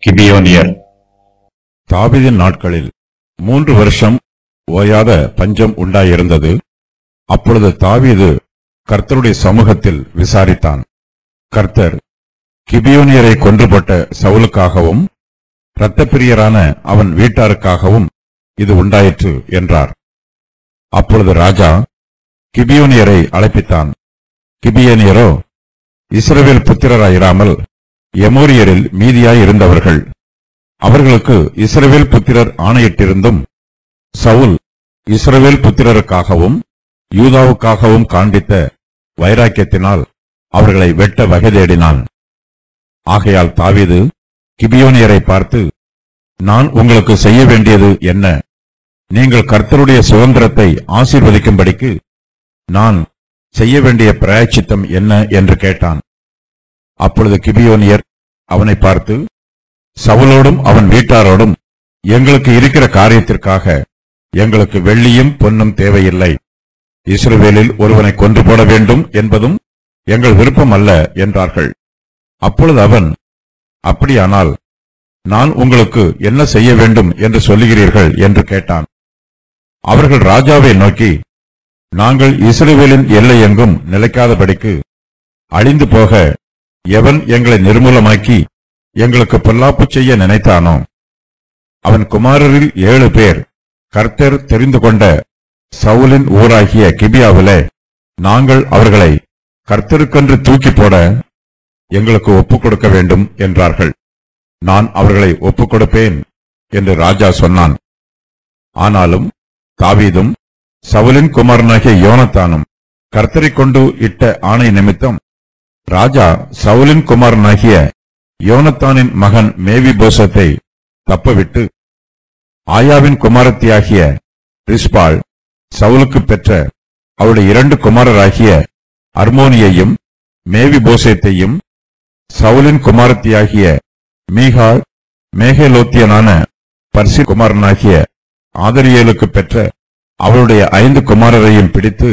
கிபியோனியர் தாவீதின் நாட்களில் மூன்று வருஷம் ஓயாத பஞ்சம் உண்டாயிருந்தது அப்பொழுது தாவீது கர்த்தருடைய சமூகத்தில் விசாரித்தான் கர்த்தர் கிபியோனியரை கொன்று போட்ட சவுலுக்காகவும் இரத்தப்பிரியரான அவன் வீட்டாருக்காகவும் இது உண்டாயிற்று என்றார் அப்பொழுது ராஜா கிபியோனியரை அழைப்பித்தான் கிபியோனியரோ இஸ்ரவேல் புத்திரராயிராமல் எமோரியரில் மீதியாய் இருந்தவர்கள் அவர்களுக்கு இஸ்ரவேல் புத்திரர் ஆணையிட்டிருந்தும் சவுல் இஸ்ரவேல் புத்திரருக்காகவும் யூதாவுக்காகவும் காண்பித்த வைராக்கியத்தினால் அவர்களை வெட்ட வகை தேடினான் ஆகையால் தாவீது கிபியோனியரை பார்த்து நான் உங்களுக்கு செய்ய வேண்டியது என்ன நீங்கள் கர்த்தருடைய சுதந்திரத்தை ஆசீர்வதிக்கும்படிக்கு நான் செய்ய வேண்டிய பிராயச்சித்தம் என்ன என்று கேட்டான் அப்பொழுது கிபியோனியர் அவனை பார்த்து சவுலோடும் அவன் வீட்டாரோடும் எங்களுக்கு இருக்கிற காரியத்திற்காக எங்களுக்கு வெள்ளியும் பொன்னும் தேவையில்லை இஸ்ரவேலில் ஒருவனை கொன்று போட வேண்டும் என்பதும் எங்கள் விருப்பம் அல்ல என்றார்கள் அப்பொழுது அவன் அப்படியானால் நான் உங்களுக்கு என்ன செய்ய வேண்டும் என்று சொல்லுகிறீர்கள் என்று கேட்டான் அவர்கள் ராஜாவை நோக்கி நாங்கள் இஸ்ரவேலின் எல்லை எங்கும் நிலைக்காதபடிக்கு அழிந்து போக எவன் எங்களை நிர்மூலமாக்கி எங்களுக்கு பொல்லாப்பு செய்ய நினைத்தானோ அவன் குமாரரில் ஏழு பேர் கர்த்தர் தெரிந்து கொண்ட சவுலின் ஊராகிய கிபியாவிலே நாங்கள் அவர்களை கர்த்தருக்கென்று தூக்கி போட எங்களுக்கு ஒப்புக் கொடுக்க வேண்டும் என்றார்கள் நான் அவர்களை ஒப்புக் கொடுப்பேன் என்று ராஜா சொன்னான் ஆனாலும் தாவீதும் சவுலின் குமாரனாகிய யோனத்தானும் கர்த்தரைக் கொண்டு இட்ட ஆணை நிமித்தம் ராஜா சவுலின் குமாரனாகிய யோனத்தானின் மகன் மேவி போசத்தை தப்பவிட்டு ஆயாவின் குமாரத்தியாகிய ரிஸ்பாள் சவுலுக்கு பெற்ற அவருடைய இரண்டு குமாரராகிய அர்மோனியையும் மேவி போசேத்தையும் சவுலின் குமாரத்தியாகிய மீகாள் மேகலோத்தியனான பர்சி குமாரனாகிய ஆதரியேலுக்கு பெற்ற அவருடைய ஐந்து குமாரரையும் பிடித்து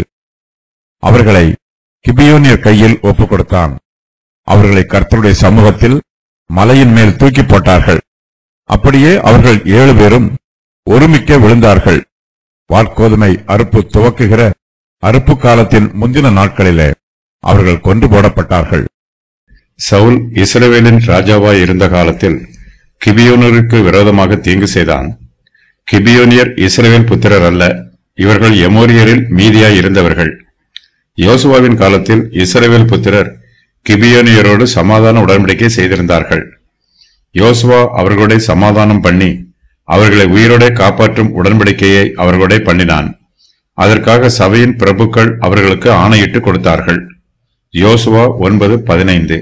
அவர்களை கிபியோனியர் கையில் ஒப்புக் கொடுத்தான் அவர்களை கர்த்தருடைய சமூகத்தில் மலையின் மேல் தூக்கி போட்டார்கள் அப்படியே அவர்கள் ஏழு பேரும் ஒருமிக்க விழுந்தார்கள் வார்கோதுமை அறுப்பு துவக்குகிற அறுப்பு காலத்தின் முந்தின நாட்களிலே அவர்கள் கொன்று போடப்பட்டார்கள் சவுல் இஸ்ரவேலின் ராஜாவாய் இருந்த காலத்தில் கிபியோனருக்கு விரோதமாக தீங்கு செய்தான் கிபியோனியர் இஸ்ரவேல் புத்திரர் அல்ல இவர்கள் எமோரியரில் மீதியாய் இருந்தவர்கள் யோசுவாவின் காலத்தில் இஸ்ரவேல் புத்திரர் கிபியோனியரோடு சமாதான உடன்படிக்கை செய்திருந்தார்கள் யோசுவா அவர்களோட சமாதானம் பண்ணி அவர்களை உயிரோட காப்பாற்றும் உடன்படிக்கையை அவர்களோட பண்ணினான் அதற்காக சபையின் பிரபுக்கள் அவர்களுக்கு ஆணையிட்டு கொடுத்தார்கள் யோசுவா ஒன்பது பதினைந்து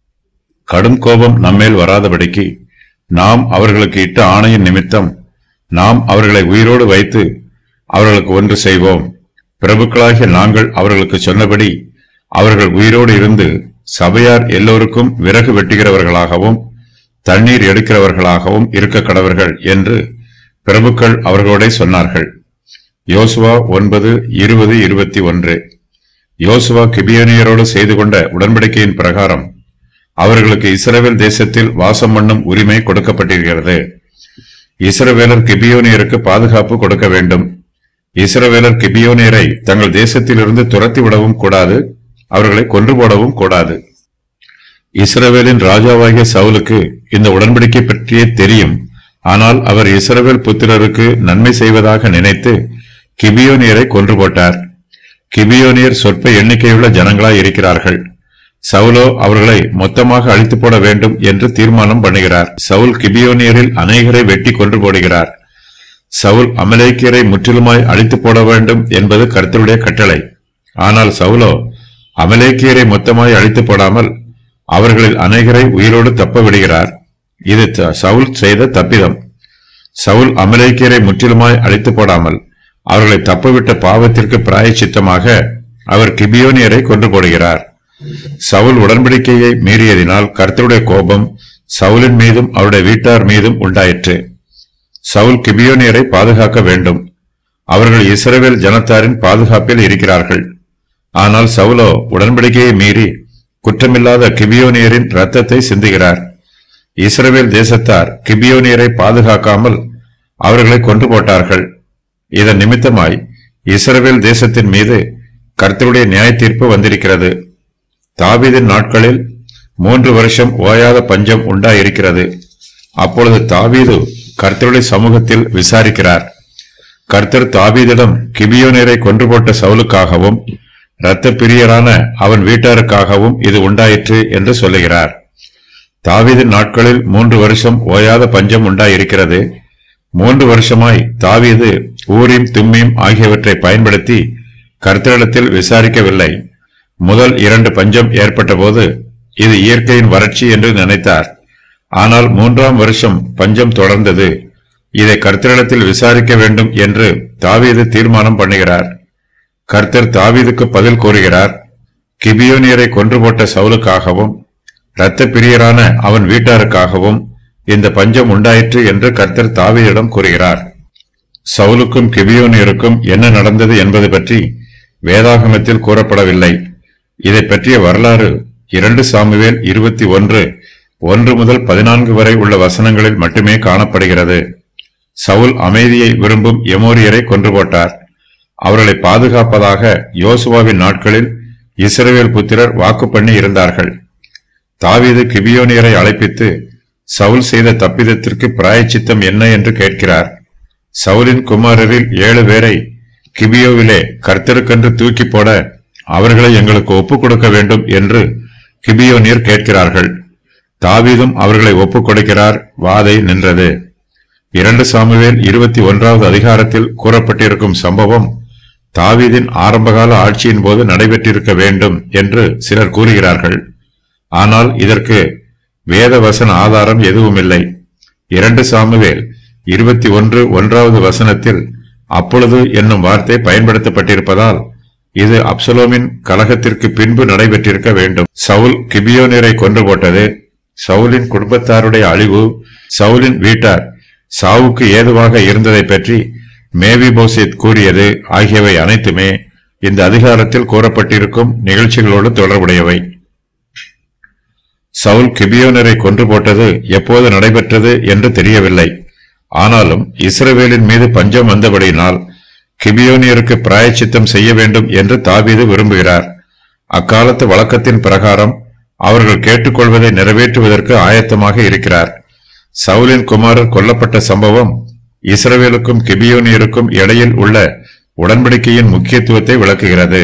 கடும் கோபம் நம்மேல் வராதபடிக்கு நாம் அவர்களுக்கு இட்ட ஆணையின் நிமித்தம் நாம் அவர்களை உயிரோடு வைத்து அவர்களுக்கு ஒன்று செய்வோம் பிரபுக்களாகிய நாங்கள் அவர்களுக்கு சொன்னபடி அவர்கள் உயிரோடு இருந்து சபையார் எல்லோருக்கும் விறகு வெட்டுகிறவர்களாகவும் தண்ணீர் எடுக்கிறவர்களாகவும் இருக்க கடவர்கள் என்று பிரபுக்கள் அவர்களோட சொன்னார்கள் யோசுவா ஒன்பது இருபது இருபத்தி ஒன்று யோசுவா கிபியோனியரோடு செய்து கொண்ட உடன்படிக்கையின் பிரகாரம் அவர்களுக்கு இஸ்ரவேல் தேசத்தில் வாசம் பண்ணும் உரிமை கொடுக்கப்பட்டிருக்கிறது இஸ்ரவேலர் கிபியோனியருக்கு பாதுகாப்பு கொடுக்க வேண்டும் இஸ்ரவேலர் கிபியோனியரை தங்கள் தேசத்திலிருந்து துரத்தி விடவும் கூடாது அவர்களை கொன்று போடவும் கூடாது இஸ்ரவேலின் ராஜாவாகிய சவுலுக்கு இந்த உடன்படிக்கை பற்றியே தெரியும் ஆனால் அவர் இஸ்ரவேல் புத்திரருக்கு நன்மை செய்வதாக நினைத்து கிபியோனியரை கொன்று போட்டார் கிபியோனியர் சொற்ப எண்ணிக்கையுள்ள ஜனங்களாய் இருக்கிறார்கள் சவுலோ அவர்களை மொத்தமாக அழித்து போட வேண்டும் என்று தீர்மானம் பண்ணுகிறார் சவுல் கிபியோனியரில் அநேகரை வெட்டி கொன்று போடுகிறார் சவுல் அமலேக்கியரை முற்றிலுமாய் அழித்து போட வேண்டும் என்பது கர்த்தருடைய கட்டளை ஆனால் சவுலோ அமலேக்கியரை மொத்தமாய் அழித்து போடாமல் அவர்களில் அநேகரை உயிரோடு தப்ப விடுகிறார் இது த- சவுல் செய்த தப்பிதம் சவுல் அமலேக்கியரை முற்றிலுமாய் அழித்து போடாமல் அவர்களை தப்பவிட்ட பாவத்திற்கு பிராயச்சித்தமாக அவர் கிபியோனியரை கொன்று போடுகிறார் சவுல் உடன்படிக்கையை மீறியதினால் கர்த்தருடைய கோபம் சவுலின் மீதும் அவருடைய வீட்டார் மீதும் உண்டாயிற்று சவுல் கிபியோனியரை பாதுகாக்க வேண்டும் அவர்கள் இஸ்ரவேல் ஜனத்தாரின் பாதுகாப்பில் இருக்கிறார்கள் ஆனால் சவுலோ உடன்படிக்கையை மீறி குற்றமில்லாத கிபியோனியரின் இரத்தத்தை சிந்துகிறார் இஸ்ரவேல் தேசத்தார் கிபியோனியரை பாதுகாக்காமல் அவர்களை கொன்று போட்டார்கள் இதன் நிமித்தமாய் இஸ்ரவேல் தேசத்தின் மீது கர்த்தருடைய நியாய தீர்ப்பு வந்திருக்கிறது தாவீதின் நாட்களில் மூன்று வருஷம் ஓயாத பஞ்சம் உண்டாயிருக்கிறது அப்பொழுது தாவீது கர்த்தருடைய சமூகத்தில் விசாரிக்கிறார் கர்த்தர் தாவீதிடம் கிபியோனியரை கொன்று போட்ட சவுலுக்காகவும் இரத்த பிரியரான அவன் வீட்டாருக்காகவும் இது உண்டாயிற்று என்று சொல்லுகிறார் தாவீதின் நாட்களில் மூன்று வருஷம் ஓயாத பஞ்சம் உண்டாயிருக்கிறது மூன்று வருஷமாய் தாவீது ஊரீம் தும்மீம் ஆகியவற்றை பயன்படுத்தி கர்த்தரிடத்தில் விசாரிக்கவில்லை முதல் இரண்டு பஞ்சம் ஏற்பட்டபோது இது இயற்கையின் வறட்சி என்று நினைத்தார் ஆனால் மூன்றாம் வருஷம் பஞ்சம் தொடர்ந்தது இதை கர்த்தரிடத்தில் விசாரிக்க வேண்டும் என்று தாவீது தீர்மானம் பண்ணுகிறார் கர்த்தர் தாவீதுக்கு பதில் கூறுகிறார் கிபியோனியரை கொன்று போட்ட சவுலுக்காகவும் இரத்த பிரியரான அவன் வீட்டாருக்காகவும் இந்த பஞ்சம் உண்டாயிற்று என்று கர்த்தர் தாவீதிடம் கூறுகிறார் சவுலுக்கும் கிபியோனியருக்கும் என்ன நடந்தது என்பது பற்றி வேதாகமத்தில் கூறப்படவில்லை இதை பற்றிய வரலாறு இரண்டு சாமுவேல் இருபத்தி ஒன்று ஒன்று முதல் பதினான்கு வரை உள்ள வசனங்களில் மட்டுமே காணப்படுகிறது சவுல் அமைதியை விரும்பும் எமோரியரை கொன்று போட்டார் அவர்களை பாதுகாப்பதாக யோசுவாவின் நாட்களில் இஸ்ரவேல் புத்திரர் வாக்கு பண்ணி இருந்தார்கள் தாவீது கிபியோனியரை அழைப்பித்து சவுல் செய்த தப்பிதத்திற்கு பிராயச்சித்தம் என்ன என்று கேட்கிறார் சவுலின் குமாரரில் ஏழு பேரை கிபியோவிலே கர்த்தருக்கென்று தூக்கி போட அவர்களை எங்களுக்கு ஒப்புக் கொடுக்க வேண்டும் என்று கிபியோனியர் கேட்கிறார்கள் தாவீதும் அவர்களை ஒப்புக் கொடுக்கிறார் வாதை நின்றது இரண்டு சாமுவேல் இருபத்தி ஒன்றாவது அதிகாரத்தில் கூறப்பட்டிருக்கும் சம்பவம் தாவீதின் ஆரம்பகால ஆட்சியின் போது நடைபெற்றிருக்க வேண்டும் என்று சிலர் கூறுகிறார்கள் ஆனால் இதற்கு வேதவசன ஆதாரம் எதுவுமில்லை இரண்டு சாமுவேல் இருபத்தி ஒன்று ஒன்றாவது வசனத்தில் அப்பொழுது என்னும் வார்த்தை பயன்படுத்தப்பட்டிருப்பதால் இது அப்சலோமின் கலகத்திற்கு பின்பு நடைபெற்றிருக்க வேண்டும் சவுல் கிபியோனியரை கொன்று போட்டது சவுலின் குடும்பத்தாருடைய அழிவு சவுலின் வீட்டார் சாவுக்கு ஏதுவாக இருந்ததை பற்றி மேவிபோசித் கூறியது ஆகியவை அனைத்துமே இந்த அதிகாரத்தில் கூறப்பட்டிருக்கும் நிகழ்ச்சிகளோடு தொடர்புடையவை சவுல் கிபியோனரை கொன்று போட்டது எப்போது நடைபெற்றது என்று தெரியவில்லை ஆனாலும் இஸ்ரவேலின் மீது பஞ்சம் வந்தபடியினால் கிபியோனியருக்கு பிராயச்சித்தம் செய்ய வேண்டும் என்று தாவீது விரும்புகிறார் அக்காலத்து வழக்கத்தின் பிரகாரம் அவர்கள் கேட்டுக்கொள்வதை நிறைவேற்றுவதற்கு ஆயத்தமாக இருக்கிறார் சவுலின் குமாரர் கொல்லப்பட்ட சம்பவம் இஸ்ரவேலுக்கும் கிபியோனியருக்கும் இடையில் உள்ள உடன்படிக்கையின் முக்கியத்துவத்தை விளக்குகிறது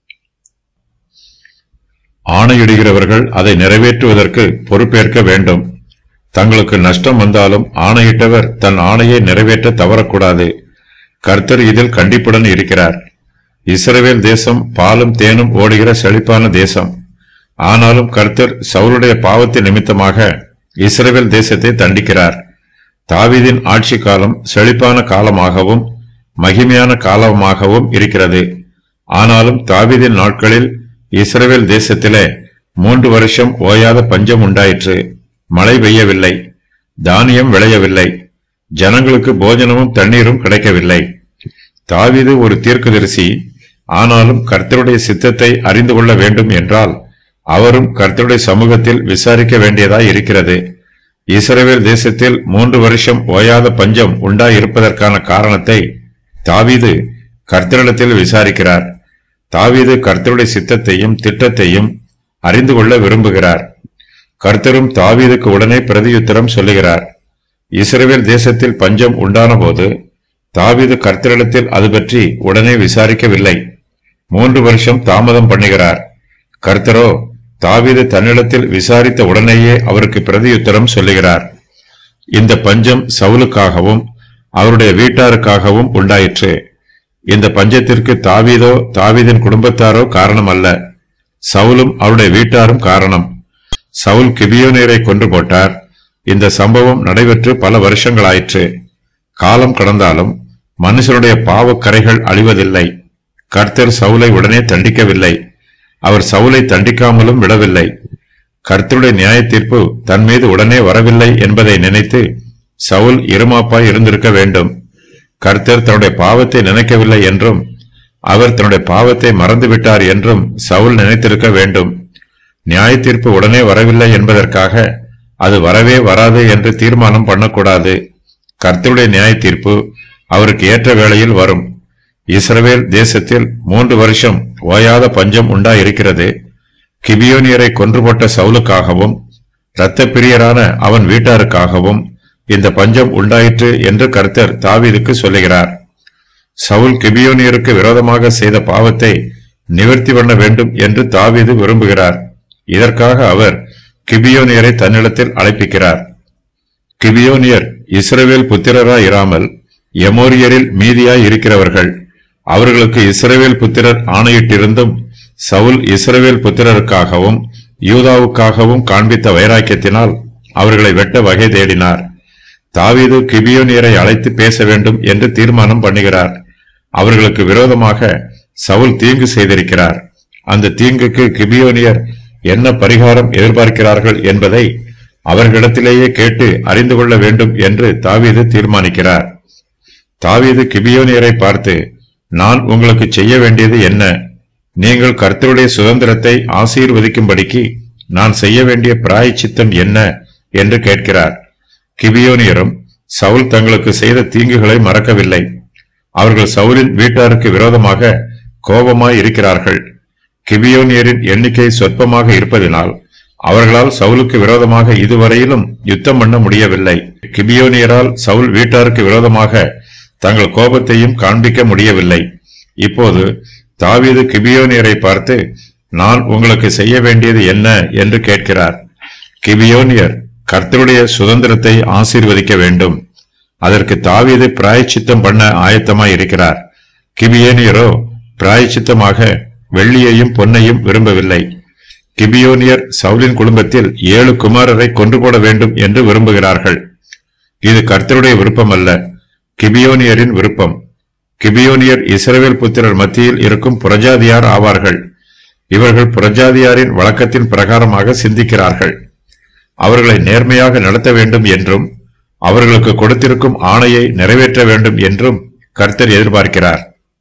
ஆணையிடுகிறவர்கள் அதை நிறைவேற்றுவதற்கு பொறுப்பேற்க வேண்டும் தங்களுக்கு நஷ்டம் வந்தாலும் ஆணையிட்டவர் தன் ஆணையை நிறைவேற்ற தவறக்கூடாது கர்த்தர் இதில் கண்டிப்புடன் இருக்கிறார் இஸ்ரவேல் தேசம் பாலும் தேனும் ஓடுகிற செழிப்பான தேசம் ஆனாலும் கர்த்தர் சவுலுடைய பாவத்தின் நிமித்தமாக இஸ்ரவேல் தேசத்தை தண்டிக்கிறார் தாவீதின் ஆட்சி காலம் செழிப்பான காலமாகவும் மகிமையான காலமாகவும் இருக்கிறது ஆனாலும் தாவீதின் நாட்களில் இஸ்ரவேல் தேசத்திலே மூன்று வருஷம் ஓயாத பஞ்சம் உண்டாயிற்று மழை பெய்யவில்லை தானியம் விளையவில்லை ஜனங்களுக்கு போஜனமும் தண்ணீரும் கிடைக்கவில்லை தாவீது ஒரு தீர்க்கதரிசி ஆனாலும் கர்த்தருடைய சித்தத்தை அறிந்து கொள்ள வேண்டும் என்றால் அவரும் கர்த்தருடைய சமூகத்தில் விசாரிக்க வேண்டியதாய் இருக்கிறது இஸ்ரவேல் தேசத்தில் மூன்று வருஷம் ஓயாத பஞ்சம் உண்டாயிருப்பதற்கான காரணத்தை தாவீது கர்த்தரிடத்தில் விசாரிக்கிறார் தாவீது கர்த்தருடைய சித்தத்தையும் திட்டத்தையும் அறிந்து கொள்ள விரும்புகிறார் கர்த்தரும் தாவீதுக்கு உடனே பிரதியுத்தரம் சொல்லுகிறார் இஸ்ரவேல் தேசத்தில் பஞ்சம் உண்டான போது தாவீது கர்த்தரிடத்தில் அது பற்றி உடனே விசாரிக்கவில்லை மூன்று வருஷம் தாமதம் பண்ணுகிறார் கர்த்தரோ தாவீது தன்னிடத்தில் விசாரித்த உடனேயே அவருக்கு பிரதியுத்தரம் சொல்லுகிறார் இந்த பஞ்சம் சவுலுக்காகவும் அவருடைய வீட்டாருக்காகவும் உண்டாயிற்று இந்த பஞ்சத்திற்கு தாவீதோ தாவீதின் குடும்பத்தாரோ காரணம் அல்ல சவுலும் அவருடைய வீட்டாரும் காரணம் சவுல் கிபியோனியரை கொன்று போட்டார் இந்த சம்பவம் நடைபெற்று பல வருஷங்களாயிற்று காலம் கடந்தாலும் மனுஷனுடைய பாவக் கரைகள் அழிவதில்லை கர்த்தர் சவுலை உடனே தண்டிக்கவில்லை அவர் சவுலை தண்டிக்காமலும் விடவில்லை கர்த்தருடைய நியாய தீர்ப்பு தன் மீது உடனே வரவில்லை என்பதை நினைத்து சவுல் இருமாப்பாய் இருந்திருக்க வேண்டும் கர்த்தர் தன்னுடைய பாவத்தை நினைக்கவில்லை என்றும் அவர் தன்னுடைய பாவத்தை மறந்துவிட்டார் என்றும் சவுல் நினைத்திருக்க வேண்டும் நியாய தீர்ப்பு உடனே வரவில்லை என்பதற்காக அது வரவே வராது என்று தீர்மானம் பண்ணக்கூடாது கர்த்தருடைய நியாய தீர்ப்பு அவருக்கு ஏற்ற வேளையில் வரும் இஸ்ரவேல் தேசத்தில் மூன்று வருஷம் ஓயாத பஞ்சம் உண்டாயிருக்கிறது கிபியோனியரை கொன்று போட்ட சவுலுக்காகவும் இரத்த பிரியரான அவன் வீட்டாருக்காகவும் இந்த பஞ்சம் உண்டாயிற்று என்று கர்த்தர் தாவீதுக்கு சொல்லுகிறார் சவுல் கிபியோனியருக்கு விரோதமாக செய்த பாவத்தை நிவர்த்தி பண்ண வேண்டும் என்று தாவீது விரும்புகிறார் இதற்காக அவர் கிபியோனியரை தன்னிடத்தில் அழைப்பிக்கிறார் கிபியோனியர் இஸ்ரவேல் புத்திரராய் இராமல் எமோரியரில் மீதியாய் இருக்கிறவர்கள் அவர்களுக்கு இஸ்ரவேல் புத்திரர் ஆணையிட்டிருந்தும் சவுல் இஸ்ரவேல் புத்திரருக்காகவும் யூதாவுக்காகவும் காண்பித்த வைராக்கியத்தினால் அவர்களை வெட்ட வகை தேடினார் தாவீது கிபியோனியரை அழைத்து பேச வேண்டும் என்று தீர்மானம் பண்ணுகிறார் அவர்களுக்கு விரோதமாக சவுல் தீங்கு செய்திருக்கிறார் அந்த தீங்குக்கு கிபியோனியர் என்ன பரிகாரம் எதிர்பார்க்கிறார்கள் என்பதை அவர்களிடத்திலேயே கேட்டு அறிந்து கொள்ள வேண்டும் என்று தாவீது தீர்மானிக்கிறார் தாவீது கிபியோனியரை பார்த்து நான் உங்களுக்கு செய்ய வேண்டியது என்ன நீங்கள் கர்த்தருடைய சுதந்திரத்தை ஆசீர்வதிக்கும்படிக்கு நான் செய்ய வேண்டிய பிராயச்சித்தம் என்ன என்று கேட்கிறார் கிபியோனியரும் சவுல் தங்களுக்கு செய்த தீங்குகளை மறக்கவில்லை அவர்கள் சவுலின் வீட்டாருக்கு விரோதமாக கோபமாய் இருக்கிறார்கள் கிபியோனியரின் எண்ணிக்கை சொற்பமாக இருப்பதினால் அவர்களால் சவுலுக்கு விரோதமாக இதுவரையிலும் யுத்தம் பண்ண முடியவில்லை கிபியோனியரால் சவுல் வீட்டாருக்கு விரோதமாக தங்கள் கோபத்தையும் காண்பிக்க முடியவில்லை இப்போது தாவீது கிபியோனியரை பார்த்து நான் உங்களுக்கு செய்ய வேண்டியது என்ன என்று கேட்கிறார் கிபியோனியர் கர்த்தருடைய சுதந்திரத்தை ஆசீர்வதிக்க வேண்டும் அதற்கு தாவீது பிராயச்சித்தம் பண்ண ஆயத்தமாய் இருக்கிறார் கிபியோனியரோ பிராயச்சித்தமாக வெள்ளியையும் பொன்னையும் விரும்பவில்லை கிபியோனியர் சவுலின் குடும்பத்தில் ஏழு குமாரரை கொன்று போட வேண்டும் என்று விரும்புகிறார்கள் இது கர்த்தருடைய விருப்பம் அல்ல கிபியோனியரின் விருப்பம் கிபியோனியர் இஸ்ரவேல் புத்திரர் மத்தியில் இருக்கும் புரஜாதியார் ஆவார்கள் இவர்கள் புரஜாதியாரின் வழக்கத்தின் பிரகாரமாக சிந்திக்கிறார்கள் அவர்களை நேர்மையாக நடத்த வேண்டும் என்றும் அவர்களுக்கு கொடுத்திருக்கும் ஆணையை நிறைவேற்ற வேண்டும் என்றும் கர்த்தர் எதிர்பார்க்கிறார்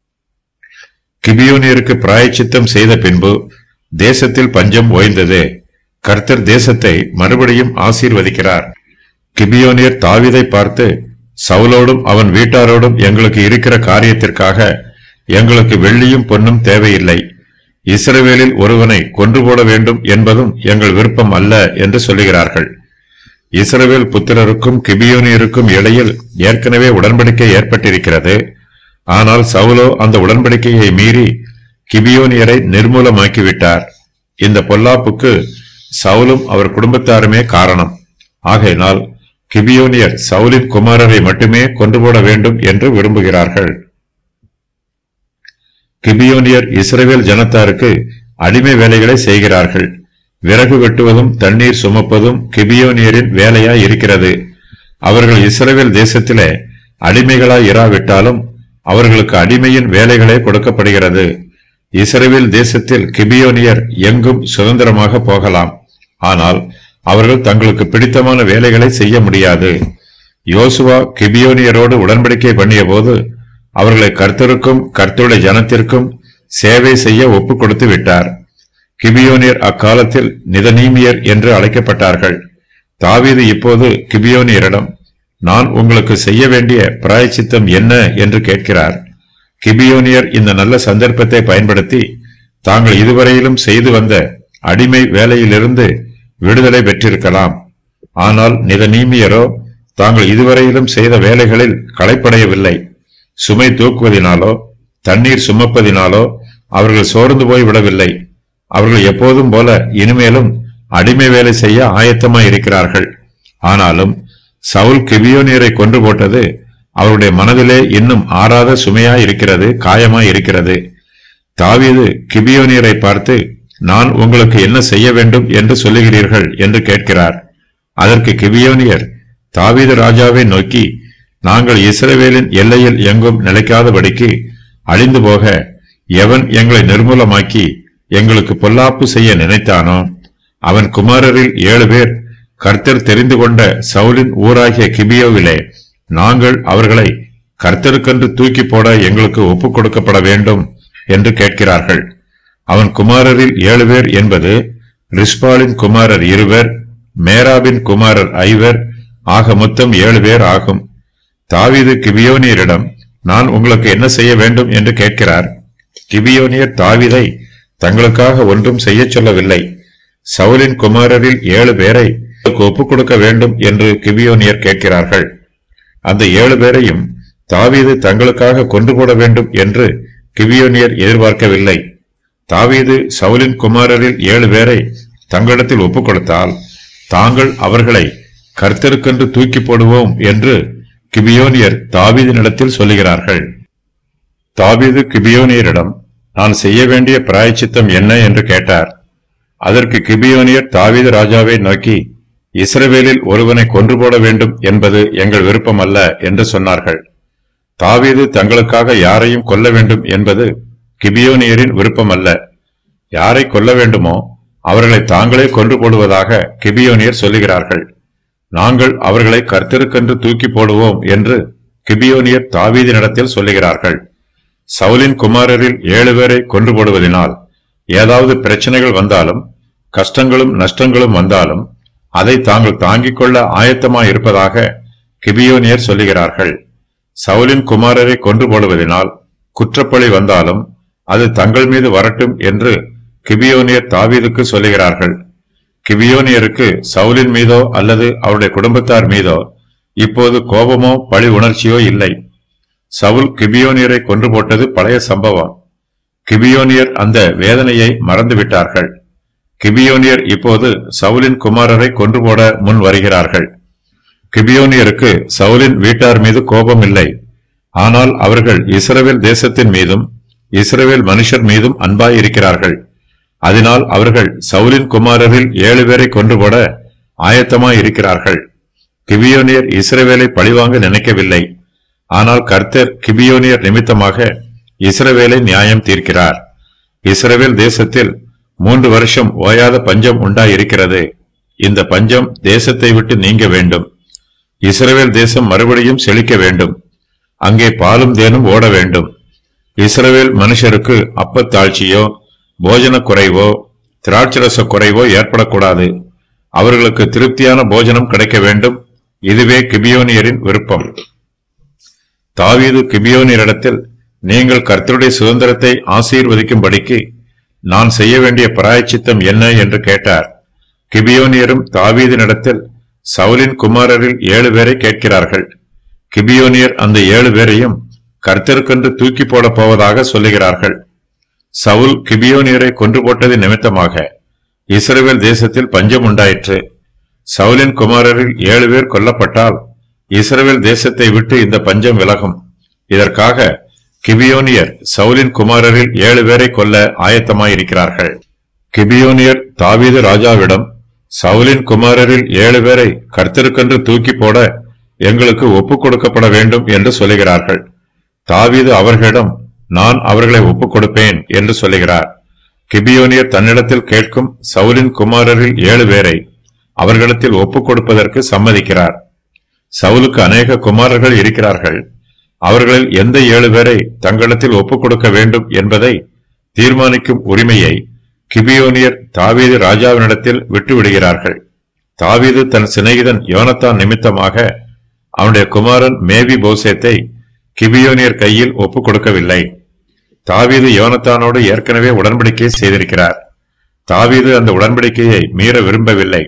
கிபியோனியருக்கு பிராயச்சித்தம் செய்த பின்பு தேசத்தில் பஞ்சம் ஓய்ந்தது கர்த்தர் தேசத்தை மறுபடியும் ஆசீர்வதிக்கிறார் கிபியோனியர் தாவீதை பார்த்து சவுலோடும் அவன் வீட்டாரோடும் எங்களுக்கு இருக்கிற காரியத்திற்காக எங்களுக்கு வெள்ளியும் பொன்னும் தேவையில்லை இஸ்ரவேலில் ஒருவனை கொன்று போட வேண்டும் என்பதும் எங்கள் விருப்பம் அல்ல என்று சொல்லுகிறார்கள் இஸ்ரவேல் புத்திரருக்கும் கிபியோனியருக்கும் இடையில் ஏற்கனவே உடன்படிக்கை ஏற்பட்டிருக்கிறது ஆனால் சவுலோ அந்த உடன்படிக்கையை மீறி கிபியோனியரை நிர்மூலமாக்கிவிட்டார் இந்த பொல்லாப்புக்கு சவுலும் அவர் குடும்பத்தாருமே காரணம் ஆகையினால் கிபியோனியர் சவுலின் குமாரரை மட்டுமே கொண்டு போட வேண்டும் என்று விரும்புகிறார்கள் கிபியோனியர் இஸ்ரவேல் ஜனத்தாருக்கு அடிமை வேலைகளை செய்கிறார்கள் விறகு வெட்டுவதும் தண்ணீர் சுமப்பதும் கிபியோனியரின் வேலையாய் இருக்கிறது அவர்கள் இஸ்ரவேல் தேசத்திலே அடிமைகளாய் இராவிட்டாலும் அவர்களுக்கு அடிமையின் வேலைகளே கொடுக்கப்படுகிறது இஸ்ரவேல் தேசத்தில் கிபியோனியர் எங்கும் சுதந்திரமாக போகலாம் ஆனால் அவர்கள் தங்களுக்கு பிடித்தமான வேலைகளை செய்ய முடியாது யோசுவா கிபியோனியரோடு உடன்படிக்கை பண்ணிய போது அவர்களை கர்த்தருக்கும் கர்த்தருடைய ஜனத்திற்கும் சேவை செய்ய ஒப்புக் கொடுத்து விட்டார் கிபியோனியர் அக்காலத்தில் நிதனீமியர் என்று அழைக்கப்பட்டார்கள் தாவீது இப்போது கிபியோனியரிடம் நான் உங்களுக்கு செய்ய வேண்டிய பிராயச்சித்தம் என்ன என்று கேட்கிறார் கிபியோனியர் இந்த நல்ல சந்தர்ப்பத்தை பயன்படுத்தி தாங்கள் இதுவரையிலும் செய்து வந்த அடிமை வேலையிலிருந்து விடுதலை பெற்றிருக்கலாம் ஆனால் நிதனீமியரோ தாங்கள் இதுவரையிலும் செய்த வேலைகளில் களைப்படையவில்லை சுமை தூக்குவதினாலோ தண்ணீர் சுமப்பதினாலோ அவர்கள் சோர்ந்து போய் விடவில்லை அவர்கள் எப்போதும் போல இனிமேலும் அடிமை வேலை செய்ய ஆயத்தமாய் இருக்கிறார்கள் ஆனாலும் சவுல் கிபியோனியரை கொன்று போட்டது அவருடைய மனதிலே இன்னும் ஆறாத சுமையாய் இருக்கிறது காயமாய் இருக்கிறது தாவீது கிபியோனியரை பார்த்து நான் உங்களுக்கு என்ன செய்ய வேண்டும் என்று சொல்லுகிறீர்கள் என்று கேட்கிறார் அதற்கு கிபியோனியர் தாவீது ராஜாவை நோக்கி நாங்கள் இஸ்ரவேலின் எல்லையில் எங்கும் நிலைக்காதபடிக்கு அழிந்து போக எவன் எங்களை நிர்மூலமாக்கி எங்களுக்கு பொல்லாப்பு செய்ய நினைத்தானோ அவன் குமாரரில் ஏழு பேர் கர்த்தர் தெரிந்து கொண்ட சவுலின் ஊராகிய கிபியோவிலே நாங்கள் அவர்களை கர்த்தருக்கென்று தூக்கி போட எங்களுக்கு ஒப்புக் கொடுக்கப்பட வேண்டும் என்று கேட்கிறார்கள் அவன் குமாரரில் ஏழு பேர் என்பது ரிஸ்பாலின் குமாரர் இருவர் மேராபின் குமாரர் ஐவர் ஆக மொத்தம் ஏழு பேர் ஆகும் தாவீது கிபியோனியரிடம் நான் உங்களுக்கு என்ன செய்ய வேண்டும் என்று கேட்கிறார் கிபியோனியர் தாவீதை தங்களுக்காக ஒன்றும் செய்யச் சொல்லவில்லை சவுலின் குமாரரில் ஏழு பேரை உங்களுக்கு ஒப்புக் கொடுக்க வேண்டும் என்று கிபியோனியர் கேட்கிறார்கள் அந்த ஏழு பேரையும் தாவீது தங்களுக்காக கொண்டு போட வேண்டும் என்று கிபியோனியர் எதிர்பார்க்கவில்லை தாவீது சவுலின் குமாரரில் ஏழு பேரை தங்களிடத்தில் ஒப்புக் கொடுத்தால் தாங்கள் அவர்களை கர்த்தருக்கென்று தூக்கி போடுவோம் என்று கிபியோனியர் தாவீதினிடத்தில் சொல்லுகிறார்கள் தாவீது கிபியோனியரிடம் நான் செய்ய வேண்டிய பிராயச்சித்தம் என்ன என்று கேட்டார் அதற்கு கிபியோனியர் தாவீது ராஜாவை நோக்கி இஸ்ரவேலில் ஒருவனை கொன்று போட வேண்டும் என்பது எங்கள் விருப்பம் அல்ல என்று சொன்னார்கள் தாவீது தங்களுக்காக யாரையும் கொல்ல வேண்டும் என்பது கிபியோனியரின் விருப்பம் அல்ல யாரை கொல்ல வேண்டுமோ அவர்களை தாங்களே கொன்று போடுவதாக கிபியோனியர் சொல்லுகிறார்கள் நாங்கள் அவர்களை கர்த்தருக்கென்று தூக்கி போடுவோம் என்று கிபியோனியர் தாவீதினிடத்தில் சொல்லுகிறார்கள் சவுலின் குமாரரில் ஏழு பேரை கொன்று போடுவதினால் ஏதாவது பிரச்சனைகள் வந்தாலும் கஷ்டங்களும் நஷ்டங்களும் வந்தாலும் அதை தாங்கள் தாங்கிக் கொள்ள ஆயத்தமாய் இருப்பதாக கிபியோனியர் சொல்லுகிறார்கள் சவுலின் குமாரரை கொன்று போடுவதினால் குற்றப்பழி வந்தாலும் அது தங்கள் மீது வரட்டும் என்று கிபியோனியர் தாவீதுக்கு சொல்லுகிறார்கள் கிபியோனியருக்கு சவுலின் மீதோ அல்லது அவருடைய குடும்பத்தார் மீதோ இப்போது கோபமோ பழி உணர்ச்சியோ இல்லை சவுல் கிபியோனியரை கொன்று போட்டது பழைய சம்பவம் கிபியோனியர் அந்த வேதனையை மறந்துவிட்டார்கள் கிபியோனியர் இப்போது சவுலின் குமாரரை கொன்று போட முன் வருகிறார்கள் கிபியோனியருக்கு சவுலின் வீட்டார் மீது கோபம் இல்லை ஆனால் அவர்கள் இஸ்ரவேல் தேசத்தின் மீதும் இஸ்ரவேல் மனுஷர் மீதும் அன்பாயிருக்கிறார்கள் அதனால் அவர்கள் சவுலின் குமாரரில் ஏழு பேரை கொன்று போட ஆயத்தமாய் இருக்கிறார்கள் கிபியோனியர் இஸ்ரவேலை பழிவாங்க நினைக்கவில்லை ஆனால் கர்த்தர் கிபியோனியர் நிமித்தமாக இஸ்ரவேலை நியாயம் தீர்க்கிறார் இஸ்ரவேல் தேசத்தில் மூன்று வருஷம் ஓயாத பஞ்சம் உண்டாயிருக்கிறது இந்த பஞ்சம் தேசத்தை விட்டு நீங்க வேண்டும் இஸ்ரவேல் தேசம் மறுபடியும் செழிக்க வேண்டும் அங்கே பாலும் தேனும் ஓட வேண்டும் இஸ்ரவேல் மனுஷருக்கு அப்பத்தாழ்ச்சியோ போஜன குறைவோ திராட்சரச குறைவோ ஏற்படக்கூடாது அவர்களுக்கு திருப்தியான போஜனம் கிடைக்க வேண்டும் இதுவே கிபியோனியரின் விருப்பம் தாவீது கிபியோனியரிடத்தில் நீங்கள் கர்த்தருடைய சுதந்திரத்தை ஆசீர்வதிக்கும்படிக்கு நான் செய்ய வேண்டிய பிராயச்சித்தம் என்ன என்று கேட்டார் கிபியோனியரும் தாவீதினிடத்தில் சவுலின் குமாரரில் ஏழு பேரை கேட்கிறார்கள் கிபியோனியர் அந்த ஏழு பேரையும் கர்த்தருக்கென்று தூக்கி போடப் போவதாக சொல்லுகிறார்கள் சவுல் கிபியோனியரை கொன்று போட்டது நிமித்தமாக இஸ்ரவேல் தேசத்தில் பஞ்சம் உண்டாயிற்று சவுலின் குமாரரில் ஏழு பேர் கொல்லப்பட்டால் இஸ்ரவேல் தேசத்தை விட்டு இந்த பஞ்சம் விலகும் இதற்காக கிபியோனியர் சவுலின் குமாரரில் ஏழு பேரை கொல்ல ஆயத்தமாயிருக்கிறார்கள் கிபியோனியர் தாவீது ராஜாவிடம் சவுலின் குமாரரில் ஏழு பேரை கர்த்தருக்கென்று தூக்கி போட எங்களுக்கு ஒப்புக் கொடுக்கப்பட வேண்டும் என்று சொல்லுகிறார்கள் தாவீது அவர்களிடம் நான் அவர்களை ஒப்புக் கொடுப்பேன் என்று சொல்லுகிறார் கிபியோனியர் தன்னிடத்தில் கேட்கும் சவுலின் குமாரரில் ஏழு பேரை அவர்களிடத்தில் ஒப்புக் கொடுப்பதற்கு சம்மதிக்கிறார் சவுலுக்கு அநேக குமாரர்கள் இருக்கிறார்கள் அவர்களில் எந்த ஏழு பேரை தங்களிடத்தில் ஒப்புக் கொடுக்க வேண்டும் என்பதை தீர்மானிக்கும் உரிமையை கிபியோனியர் தாவீது ராஜாவினிடத்தில் விட்டுவிடுகிறார்கள் தாவீது தன் சிநேகிதன் யோனத்தான் நிமித்தமாக அவனுடைய குமாரன் மேவி போசேத்தை கிபியோனியர் கையில் ஒப்புக் கொடுக்கவில்லை தாவீது யோனத்தானோடு ஏற்கனவே உடன்படிக்கை செய்திருக்கிறார் தாவீது அந்த உடன்படிக்கையை மீற விரும்பவில்லை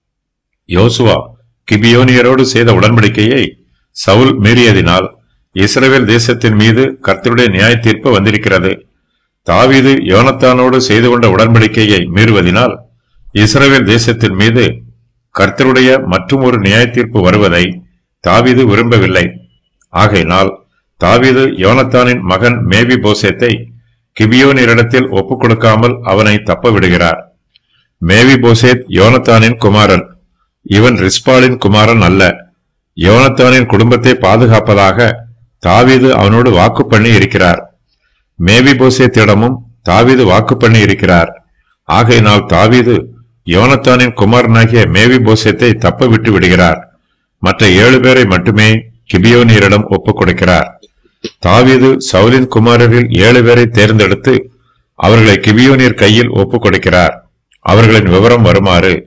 யோசுவா கிபியோனியரோடு செய்த உடன்படிக்கையை சவுல் மீறியதினால் இஸ்ரவேல் தேசத்தின் மீது கர்த்தருடைய நியாய தீர்ப்பு வந்திருக்கிறது தாவீது யோனத்தானோடு செய்து கொண்ட உடன்படிக்கையை மீறுவதினால் இஸ்ரவேல் தேசத்தின் மீது கர்த்தருடைய மற்றும் ஒரு நியாய தீர்ப்பு வருவதை தாவீது விரும்பவில்லை ஆகையினால் தாவீது யோனத்தானின் மகன் மேவி போசேத்தை கிபியோனியரிடத்தில் ஒப்புக் கொடுக்காமல் அவனை தப்ப விடுகிறார் மேவி போசேத் யோனத்தானின் குமாரன் இவன் ரிஸ்பாலின் குமாரன் அல்ல யோனத்தானின் குடும்பத்தை பாதுகாப்பதாக தாவீது அவனோடு வாக்கு பண்ணி இருக்கிறார் மேவி போசேத்திடமும் தாவீது வாக்கு பண்ணி இருக்கிறார் ஆகையினால் தாவீது யோனத்தானின் குமாரனாகிய மேவி போசேத்தை தப்ப விட்டு விடுகிறார் மற்ற ஏழு பேரை மட்டுமே கிபியோனியரிடம் ஒப்புக் கொடுக்கிறார் தாவீது சவுலின் குமாரரில் ஏழு பேரை தேர்ந்தெடுத்து அவர்களை கிபியோனியர் கையில் ஒப்புக் கொடுக்கிறார் அவர்களின் விவரம் வருமாறு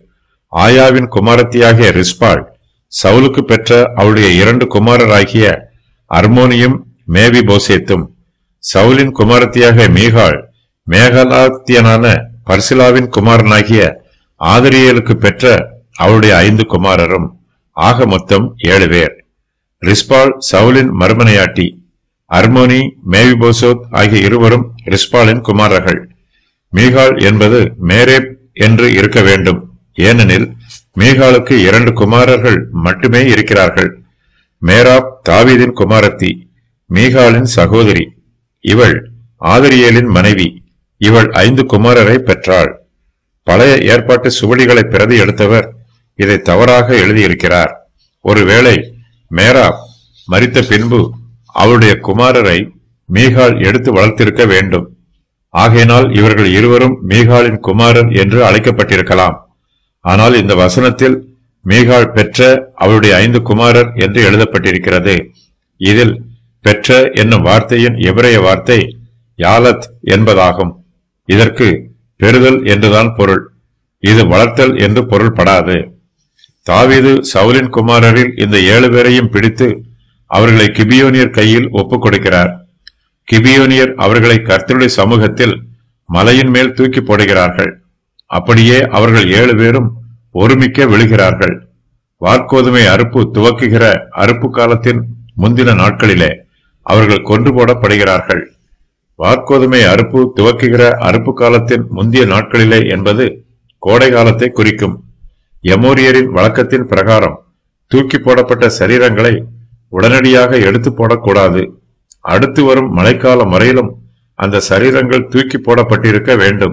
ஆயாவின் குமாரத்தியாகிய ரிஸ்பாள் சவுலுக்கு பெற்ற அவளுடைய இரண்டு குமாரராகிய அர்மோனியும் மேவி போசேத்தும் சவுலின் குமாரத்தியாக மீகாள் மேகலாத்தியனான பர்சிலாவின் குமாரனாகிய ஆதரியலுக்கு பெற்ற அவளுடைய ஐந்து குமாரரும் ஆக மொத்தம் ஏழு பேர் ரிஸ்பாள் சவுலின் மறுமனையாட்டி அர்மோனி மேவிபோசோத் ஆகிய இருவரும் ரிஸ்பாளின் குமாரர்கள் மீகாள் என்பது மேரேப் என்று இருக்க வேண்டும் ஏனெனில் மீகாளுக்கு இரண்டு குமாரர்கள் மட்டுமே இருக்கிறார்கள் மேராப் தாவீதின் குமாரத்தி மீகாளின் சகோதரி இவள் ஆதரியலின் மனைவி இவள் ஐந்து குமாரரை பெற்றாள் பழைய ஏற்பாட்டு சுவடிகளை பிரதி எடுத்தவர் இதை தவறாக எழுதியிருக்கிறார் ஒருவேளை மேராப் மரித்த பின்பு அவளுடைய குமாரரை மீகாள் எடுத்து வளர்த்திருக்க வேண்டும் ஆகையினால் இவர்கள் இருவரும் மீகாளின் குமாரர் என்று அழைக்கப்பட்டிருக்கலாம் ஆனால் இந்த வசனத்தில் மீகாள் பெற்ற அவளுடைய ஐந்து குமாரர் என்று எழுதப்பட்டிருக்கிறது இதில் பெற்ற என்னும் வார்த்தையின் எபிரேய வார்த்தை யாலத் என்பதாகும் இதற்கு பெறுதல் என்றுதான் பொருள் இது வளர்த்தல் என்று பொருள்படாது தாவீது சவுலின் குமாரரில் இந்த ஏழு பேரையும் பிடித்து அவர்களை கிபியோனியர் கையில் ஒப்புக் கொடுக்கிறார் கிபியோனியர் அவர்களை கர்த்தருடைய சமூகத்தில் மலையின் மேல் தூக்கி போடுகிறார்கள் அப்படியே அவர்கள் ஏழு பேரும் ஒருமிக்க விழுகிறார்கள் வார்க்கோதுமை அறுப்பு துவக்குகிற அறுப்பு காலத்தின் முந்தின நாட்களிலே அவர்கள் கொன்று போடப்படுகிறார்கள் வார்க்கோதுமை அறுப்பு துவக்குகிற அறுப்பு காலத்தின் முந்திய நாட்களிலே என்பது கோடை காலத்தை குறிக்கும் எமோரியரின் வழக்கத்தின் பிரகாரம் தூக்கி போடப்பட்ட சரீரங்களை உடனடியாக எடுத்து போடக்கூடாது அடுத்து வரும் மழைக்காலம் வரையிலும் அந்த சரீரங்கள் தூக்கி போடப்பட்டிருக்க வேண்டும்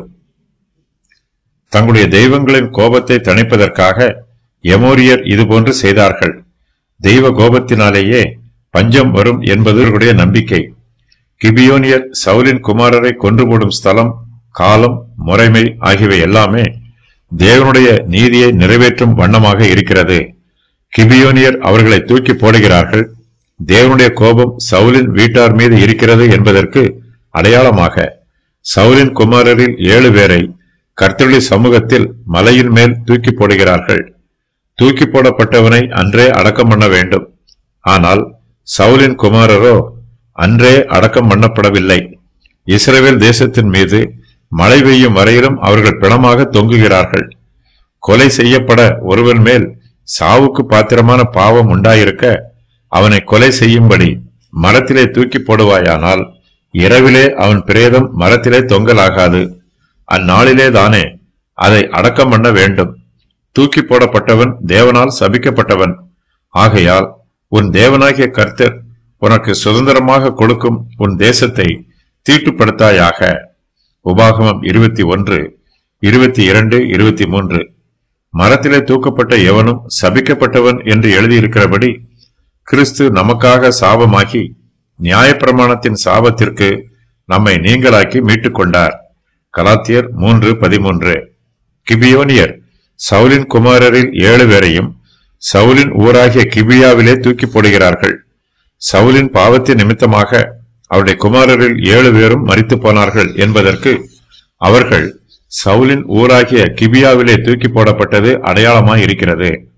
தங்களுடைய தெய்வங்களின் கோபத்தை தணிப்பதற்காக எமோரியர் இதுபோன்று செய்தார்கள் தெய்வ கோபத்தினாலேயே பஞ்சம் வரும் என்பது இவர்களுடைய நம்பிக்கை கிபியோனியர் சவுலின் குமாரரை கொன்று போடும் ஸ்தலம் காலம் முறைமை ஆகியவை எல்லாமே தேவனுடைய நீதியை நிறைவேற்றும் வண்ணமாக இருக்கிறது கிபியோனியர் அவர்களை தூக்கி போடுகிறார்கள் தேவனுடைய கோபம் சவுலின் வீட்டார் மீது இருக்கிறது என்பதற்கு அடையாளமாக சவுலின் குமாரரில் ஏழு பேரை கர்த்தருடைய சமூகத்தில் மலையின் மேல் தூக்கி போடுகிறார்கள் தூக்கி போடப்பட்டவனை அன்றே அடக்கம் பண்ண வேண்டும் ஆனால் சவுலின் குமாரரோ அன்றே அடக்கம் பண்ணப்படவில்லை இஸ்ரவேல் தேசத்தின் மீது மழை பெய்யும் வரையிலும் அவர்கள் பிணமாக தொங்குகிறார்கள் கொலை செய்யப்பட ஒருவன் மேல் சாவுக்கு பாத்திரமான பாவம் உண்டாயிருக்க அவனை கொலை செய்யும்படி மரத்திலே தூக்கி போடுவாயானால் இரவிலே அவன் பிரேதம் மரத்திலே தொங்கலாகாது அந்நாளிலே தானே அதை அடக்கம் பண்ண வேண்டும் தூக்கி போடப்பட்டவன் தேவனால் சபிக்கப்பட்டவன் ஆகையால் உன் தேவனாகிய கர்த்தர் உனக்கு சுதந்திரமாக கொடுக்கும் உன் தேசத்தை தீட்டுப்படுத்தாயாக உபாகமம் இருபத்தி ஒன்று இருபத்தி இரண்டு இருபத்தி மூன்று மரத்திலே தூக்கப்பட்ட எவனும் சபிக்கப்பட்டவன் என்று எழுதியிருக்கிறபடி கிறிஸ்து நமக்காக சாபமாகி நியாயப்பிரமாணத்தின் சாபத்திற்கு நம்மை நீங்களாக்கி மீட்டுக் கொண்டார் கலாத்தியர் மூன்று பதிமூன்று கிபியோனியர் சவுலின் குமாரரில் ஏழு பேரையும் சவுலின் ஊராகிய கிபியாவிலே தூக்கி போடுகிறார்கள் சவுலின் பாவத்தின் நிமித்தமாக அவருடைய குமாரரில் ஏழு பேரும் மரித்து போனார்கள் என்பதற்கு அவர்கள் சவுலின் ஊராகிய கிபியாவிலே தூக்கி போடப்பட்டது அடையாளமாய் இருக்கிறது